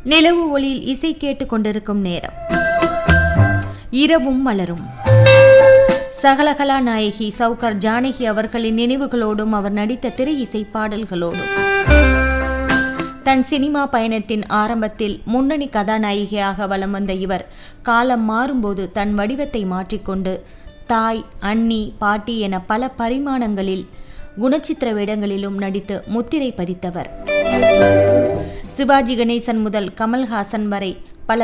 நிலவு ஒளியில் இசை கேட்டுக் கொண்டிருக்கும் நேரம் இரவும் மலரும் சகலகலா நாயகி சவுகர் ஜானகி அவர்களின் நினைவுகளோடும் அவர் நடித்த திரை இசை பாடல்களோடும் தன் சினிமா பயணத்தின் ஆரம்பத்தில் முன்னணி கதாநாயகியாக வலம் வந்த இவர் காலம் மாறும்போது தன் வடிவத்தை மாற்றிக்கொண்டு தாய் அண்ணி பாட்டி என பல பரிமாணங்களில் குணச்சித்திர வேடங்களிலும் நடித்து முத்திரை பதித்தவர் சிவாஜி கணேசன் முதல் கமல்ஹாசன் வரை